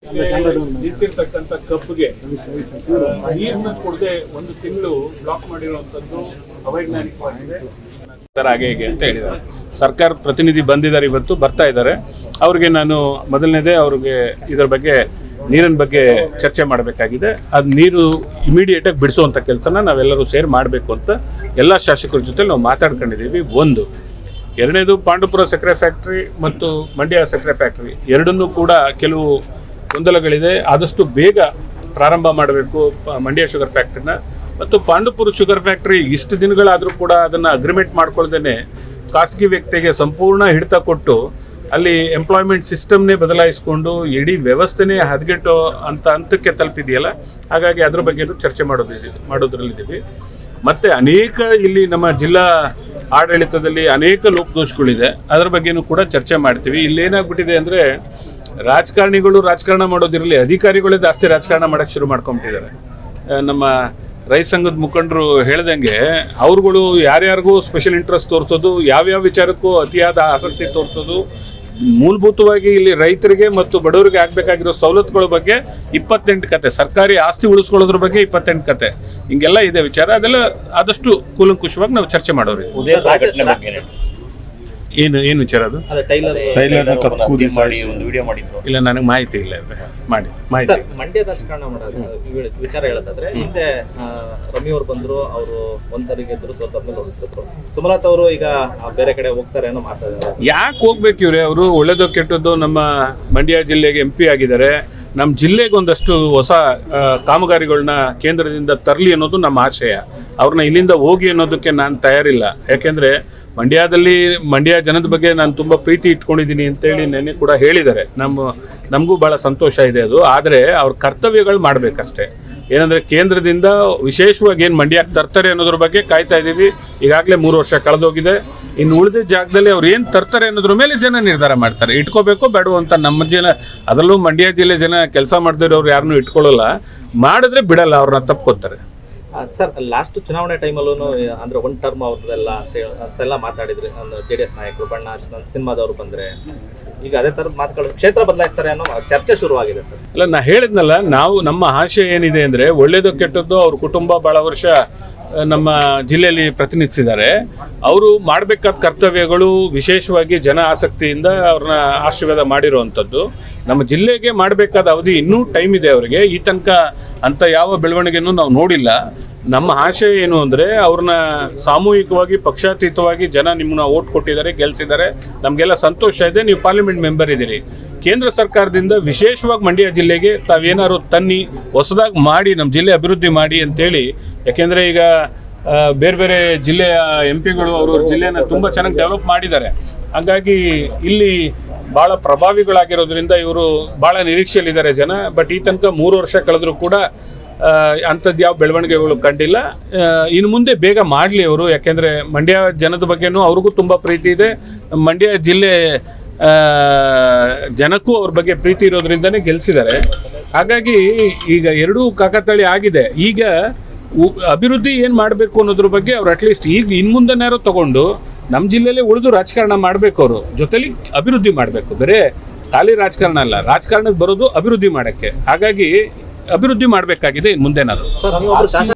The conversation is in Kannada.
ನಿಂತಿರ್ತಕ್ಕಂಥ ಕಬ್ಬಿಗೆ ನೀರನ್ನ ಕೊಡದೆ ಒಂದು ತಿಂಗಳು ಬ್ಲಾಕ್ ಮಾಡಿರುವಂತದ್ದು ಅವೈಜ್ಞಾನಿಕವಾಗಿದೆ ಸರ್ ಹಾಗೆ ಹೀಗೆ ಅಂತ ಹೇಳಿದ್ದಾರೆ ಸರ್ಕಾರದ ಪ್ರತಿನಿಧಿ ಬಂದಿದ್ದಾರೆ ಇವತ್ತು ಬರ್ತಾ ಇದ್ದಾರೆ ಅವ್ರಿಗೆ ನಾನು ಮೊದಲನೇದೇ ಅವ್ರಿಗೆ ಇದರ ಬಗ್ಗೆ ನೀರಿನ ಬಗ್ಗೆ ಚರ್ಚೆ ಮಾಡಬೇಕಾಗಿದೆ ಅದು ನೀರು ಇಮಿಡಿಯೇಟಾಗಿ ಬಿಡಿಸುವಂಥ ಕೆಲಸನ ನಾವೆಲ್ಲರೂ ಸೇರಿ ಮಾಡಬೇಕು ಅಂತ ಎಲ್ಲ ಶಾಸಕರ ಜೊತೆ ನಾವು ಮಾತಾಡ್ಕೊಂಡಿದ್ದೀವಿ ಒಂದು ಎರಡನೇದು ಪಾಂಡುಪುರ ಸಕ್ಕರೆ ಫ್ಯಾಕ್ಟ್ರಿ ಮತ್ತು ಮಂಡ್ಯ ಸಕ್ಕರೆ ಫ್ಯಾಕ್ಟ್ರಿ ಎರಡನ್ನೂ ಕೂಡ ಕೆಲವು ಗೊಂದಲಗಳಿದೆ ಆದಷ್ಟು ಬೇಗ ಪ್ರಾರಂಭ ಮಾಡಬೇಕು ಪ- ಮಂಡ್ಯ ಶುಗರ್ ಫ್ಯಾಕ್ಟ್ರಿನ ಮತ್ತು ಪಾಂಡುಪುರ ಶುಗರ್ ಫ್ಯಾಕ್ಟ್ರಿ ಇಷ್ಟು ದಿನಗಳಾದರೂ ಕೂಡ ಅದನ್ನು ಅಗ್ರಿಮೆಂಟ್ ಮಾಡ್ಕೊಳ್ದೇನೆ ಖಾಸಗಿ ವ್ಯಕ್ತಿಗೆ ಸಂಪೂರ್ಣ ಹಿಡಿತ ಕೊಟ್ಟು ಅಲ್ಲಿ ಎಂಪ್ಲಾಯ್ಮೆಂಟ್ ಸಿಸ್ಟಮ್ನೇ ಬದಲಾಯಿಸಿಕೊಂಡು ಇಡೀ ವ್ಯವಸ್ಥೆನೇ ಹದಗೆಟ್ಟು ಅಂತ ಹಂತಕ್ಕೆ ತಲುಪಿದೆಯಲ್ಲ ಹಾಗಾಗಿ ಅದ್ರ ಬಗ್ಗೆನೂ ಚರ್ಚೆ ಮಾಡೋದಿದೆ ಮಾಡೋದ್ರಲ್ಲಿದ್ದೀವಿ ಮತ್ತೆ ಅನೇಕ ಇಲ್ಲಿ ನಮ್ಮ ಜಿಲ್ಲಾ ಆಡಳಿತದಲ್ಲಿ ಅನೇಕ ಲೋಪದೋಷಗಳಿದೆ ಅದರ ಬಗ್ಗೆನೂ ಕೂಡ ಚರ್ಚೆ ಮಾಡ್ತೀವಿ ಇಲ್ಲೇನಾಗ್ಬಿಟ್ಟಿದೆ ಅಂದರೆ ರಾಜಕಾರಣಿಗಳು ರಾಜಕಾರಣ ಮಾಡೋದಿರಲಿ ಅಧಿಕಾರಿಗಳೇ ಜಾಸ್ತಿ ರಾಜಕಾರಣ ಮಾಡೋಕ್ಕೆ ಶುರು ಮಾಡ್ಕೊಂಬಿಟ್ಟಿದ್ದಾರೆ ಆ, ನಮ್ಮ ರೈತ ಸಂಘದ ಮುಖಂಡರು ಹೇಳ್ದಂಗೆ ಅವ್ರುಗಳು ಯಾರ್ಯಾರಿಗೂ ಸ್ಪೆಷಲ್ ಇಂಟ್ರೆಸ್ಟ್ ತೋರಿಸೋದು ಯಾವ್ಯಾವ ವಿಚಾರಕ್ಕೂ ಅತಿಯಾದ ಆಸಕ್ತಿ ತೋರಿಸೋದು ಮೂಲಭೂತವಾಗಿ ಇಲ್ಲಿ ರೈತರಿಗೆ ಮತ್ತು ಬಡವರಿಗೆ ಆಗಬೇಕಾಗಿರೋ ಸವಲತ್ತುಗಳ ಬಗ್ಗೆ ಇಪ್ಪತ್ತೆಂಟು ಕತೆ ಸರ್ಕಾರಿ ಆಸ್ತಿ ಉಳಿಸ್ಕೊಳ್ಳೋದ್ರ ಬಗ್ಗೆ ಇಪ್ಪತ್ತೆಂಟು ಕತೆ ಹಿಂಗೆಲ್ಲ ಇದೆ ವಿಚಾರ ಅದೆಲ್ಲ ಆದಷ್ಟು ಕೂಲಂಕುಷವಾಗಿ ನಾವು ಚರ್ಚೆ ಮಾಡೋರಿ ಉದಯಪುರ ಘಟನೆ ಬಗ್ಗೆ ಏನು ಹೇಳ್ತೀರಿ? ಏನು ಏನು ವಿಚಾರ ಅದು ಅದೇ ಟೈಲರ್ ಟೈಲರ್ನ ಒಬ್ಬನ ಕತ್ತು ಹತ್ಯೆ ಮಾಡಿ ಸಾಯಿಸಿ. ಒಂದು ವಿಡಿಯೋ ಮಾಡಿದ್ರು ಇಲ್ಲ ನನಗೆ ಮಾಹಿತಿ ಇಲ್ಲ ಇದು. ಮಾಡಿ ಮಾಹಿತಿ ಸರ್ ಮಂಡ್ಯ ರಾಜಕಾರಣ ಮಾಡೋದು ಇವ್- ವಿಚಾರ ಹೇಳೋದಾದ್ರೆ ಹಿಂದೆ ಆ, ರವಿ ಅವ್ರು ಬಂದ್ರು ಅವರು ಒಂದ್ಸರಿ ಗೆದ್ರು ಸೋತಾದ್ಮೇಲೆ ಹೋಗ್ತಿದ್ರು ಸುಮಲತಾ ಅವರು ಈಗ ಆ, ಬೇರೆ ಕಡೆ ಹೋಗ್ತಾರೆ ಅನ್ನೋ ಮಾತಾಡಿದ್ದಾರೆ ಯಾಕೆ ಹೋಗ್ಬೇಕು ಇವ್ರೆ ಅವರು ಒಳ್ಳೇದೋ ಕೆಟ್ಟದ್ದು ನಮ್ಮ ಮಂಡ್ಯ ಜಿಲ್ಲೆಗೆ ಎಂ ಪಿ ಆಗಿದ್ದಾರೆ ನಮ್ಮ ಜಿಲ್ಲೆಗೆ ಒಂದಷ್ಟು ಹೊಸ ಆ, ಕಾಮಗಾರಿಗಳನ್ನ ಕೇಂದ್ರದಿಂದ ತರಲಿ ಅನ್ನೋದು ನಮ್ಮ ಆಶಯ ಅವ್ರನ್ನ ಇಲ್ಲಿಂದ ಹೋಗಿ ಅನ್ನೋದಕ್ಕೆ ನಾನು ತಯಾರಿಲ್ಲ ಯಾಕೆಂದರೆ ಮಂಡ್ಯದಲ್ಲಿ ಮಂಡ್ಯ ಜನದ ಬಗ್ಗೆ ನಾನು ತುಂಬ ಪ್ರೀತಿ ಇಟ್ಕೊಂಡಿದ್ದೀನಿ ಅಂತೇಳಿ ನೆನ್ನೆ ಕೂಡ ಹೇಳಿದ್ದಾರೆ ನಮ್ಮ ನಮಗೂ ಭಾಳ ಸಂತೋಷ ಇದೆ ಅದು ಆದರೆ ಅವ್ರ ಕರ್ತವ್ಯಗಳು ಮಾಡಬೇಕಷ್ಟೇ ಏನಂದರೆ ಕೇಂದ್ರದಿಂದ ವಿಶೇಷವಾಗಿ ಏನು ಮಂಡ್ಯಕ್ಕೆ ತರ್ತಾರೆ ಅನ್ನೋದ್ರ ಬಗ್ಗೆ ಕಾಯ್ತಾ ಇದ್ದೀವಿ ಈಗಾಗಲೇ ಮೂರು ವರ್ಷ ಕಳೆದೋಗಿದೆ ಇನ್ನು ಉಳಿದ ಜಾಗದಲ್ಲಿ ಅವ್ರು ಏನು ತರ್ತಾರೆ ಅನ್ನೋದ್ರ ಮೇಲೆ ಜನ ನಿರ್ಧಾರ ಮಾಡ್ತಾರೆ ಇಟ್ಕೋಬೇಕು ಬೇಡವೋ ಅಂತ ನಮ್ಮ ಜನ ಅದರಲ್ಲೂ ಮಂಡ್ಯ ಜಿಲ್ಲೆ ಜನ ಕೆಲಸ ಮಾಡದಿರೋರು ಯಾರನ್ನೂ ಇಟ್ಕೊಳ್ಳಲ್ಲ ಮಾಡಿದ್ರೆ ಬಿಡಲ್ಲ ಅವ್ರನ್ನ ತಪ್ಕೋತಾರೆ ಆ, ಸರ್ ಲಾಸ್ಟ್ ಚುನಾವಣೆ ಟೈಮಲ್ಲೂ ಅಂದ್ರೆ ಒನ್ ಟರ್ಮ್ ಅವ್ರದ್ದೆಲ್ಲ ಅಂತ ಹೇಳಿ- ಅಂತೆಲ್ಲ ಮಾತಾಡಿದ್ರಿ ಒಂದು ಜೆ ಡಿ ಎಸ್ ನಾಯಕರು ಬಣ್ಣ ಹಚ್ಚಿದ ಸಿನಿಮಾದವರು ಬಂದ್ರೆ ಈಗ ಅದೇ ತರದ ಮಾತುಗಳು ಕ್ಷೇತ್ರ ಬದಲಾಯಿಸ್ತಾರೆ ಅನ್ನೋ ಚರ್ಚೆ ಶುರುವಾಗಿದೆ ಸರ್ ಅಲ್ಲ ನಾ ಹೇಳಿದ್ನಲ್ಲ ನಾವು ನಮ್ಮ ಆಶಯ ಏನಿದೆ ಅಂದರೆ ಒಳ್ಳೇದು ಕೆಟ್ಟದ್ದು ಅವ್ರ ಕುಟುಂಬ ಭಾಳ ವರ್ಷ ಆ, ನಮ್ಮ ಜಿಲ್ಲೆಯಲ್ಲಿ ಪ್ರತಿನಿಧಿಸಿದ್ದಾರೆ ಅವರು ಮಾಡಬೇಕಾದ ಕರ್ತವ್ಯಗಳು ವಿಶೇಷವಾಗಿ ಜನ ಆಸಕ್ತಿಯಿಂದ ಅವ್ರನ್ನ ಆಶೀರ್ವಾದ ಮಾಡಿರುವಂಥದ್ದು ನಮ್ಮ ಜಿಲ್ಲೆಗೆ ಮಾಡಬೇಕಾದ ಅವಧಿ ಇನ್ನೂ ಟೈಮ್ ಇದೆ ಅವರಿಗೆ ಈ ತನಕ ಅಂಥ ಯಾವ ಬೆಳವಣಿಗೆನೂ ನಾವು ನೋಡಿಲ್ಲ ನಮ್ಮ ಆಶಯ ಏನು ಅಂದರೆ ಅವ್ರನ್ನ ಸಾಮೂಹಿಕವಾಗಿ ಪಕ್ಷಾತೀತವಾಗಿ ಜನ ನಿಮ್ಮನ್ನ ಓಟ್ ಕೊಟ್ಟಿದ್ದಾರೆ ಗೆಲ್ಸಿದ್ದಾರೆ ನಮಗೆಲ್ಲ ಸಂತೋಷ ಇದೆ ನೀವು ಪಾರ್ಲಿಮೆಂಟ್ ಮೆಂಬರ್ ಇದ್ದೀರಿ ಕೇಂದ್ರ ಸರ್ಕಾರದಿಂದ ವಿಶೇಷವಾಗಿ ಮಂಡ್ಯ ಜಿಲ್ಲೆಗೆ ತಾವೇನಾದ್ರು ತನ್ನಿ ಹೊಸದಾಗಿ ಮಾಡಿ ನಮ್ಮ ಜಿಲ್ಲೆ ಅಭಿವೃದ್ಧಿ ಮಾಡಿ ಅಂತೇಳಿ ಯಾಕೆಂದರೆ ಈಗ ಆ, ಬೇರೆ ಬೇರೆ ಜಿಲ್ಲೆಯ ಎಂ ಪಿಗಳು ಅವ್ರವ್ರ ಜಿಲ್ಲೆನ ತುಂಬ ಚೆನ್ನಾಗಿ ಡೆವಲಪ್ ಮಾಡಿದ್ದಾರೆ ಹಾಗಾಗಿ ಇಲ್ಲಿ ಭಾಳ ಪ್ರಭಾವಿಗಳಾಗಿರೋದ್ರಿಂದ ಇವರು ಭಾಳ ನಿರೀಕ್ಷೆಯಲ್ಲಿದ್ದಾರೆ ಜನ ಬಟ್ ಈ ತನಕ ಮೂರು ವರ್ಷ ಕಳೆದರೂ ಕೂಡ ಅಂಥದ್ದು ಯಾವ ಬೆಳವಣಿಗೆಗಳು ಕಂಡಿಲ್ಲ ಆ, ಇನ್ನು ಮುಂದೆ ಬೇಗ ಮಾಡಲಿ ಅವರು ಯಾಕೆಂದರೆ ಮಂಡ್ಯ ಜನದ ಬಗ್ಗೆನೂ ಅವ್ರಿಗೂ ತುಂಬ ಪ್ರೀತಿ ಇದೆ ಮಂಡ್ಯ ಜಿಲ್ಲೆ ಆ, ಜನಕ್ಕೂ ಅವ್ರ ಬಗ್ಗೆ ಪ್ರೀತಿ ಇರೋದ್ರಿಂದನೇ ಗೆಲ್ಸಿದ್ದಾರೆ ಹಾಗಾಗಿ ಈಗ ಎರಡೂ ಕಾಕತಾಳಿ ಆಗಿದೆ ಈಗ ಉ- ಅಭಿವೃದ್ಧಿ ಏನು ಮಾಡಬೇಕು ಅನ್ನೋದ್ರ ಬಗ್ಗೆ ಅವ್ರು ಅಟ್ಲೀಸ್ಟ್ ಈಗ ಇನ್ನು ಮುಂದೆನಾರು ತಗೊಂಡು ನಮ್ಮ ಜಿಲ್ಲೆಯಲ್ಲೇ ಉಳಿದು ರಾಜಕಾರಣ ಮಾಡಬೇಕು ಅವರು ಜೊತೆಲಿ ಅಭಿವೃದ್ಧಿ ಮಾಡಬೇಕು ಬರೇ ಖಾಲಿ ರಾಜಕಾರಣ ಅಲ್ಲ ರಾಜಕಾರಣಕ್ಕೆ ಬರೋದು ಅಭಿವೃದ್ಧಿ ಮಾಡೋಕ್ಕೆ ಹಾಗಾಗಿ ಅಭಿವೃದ್ಧಿ ಮಾಡಬೇಕಾಗಿದೆ ಇನ್ನು ಮುಂದೆನಾದ್ರು ಸರ್ ನೀವು ಒಬ್ರು ಶಾಸಕ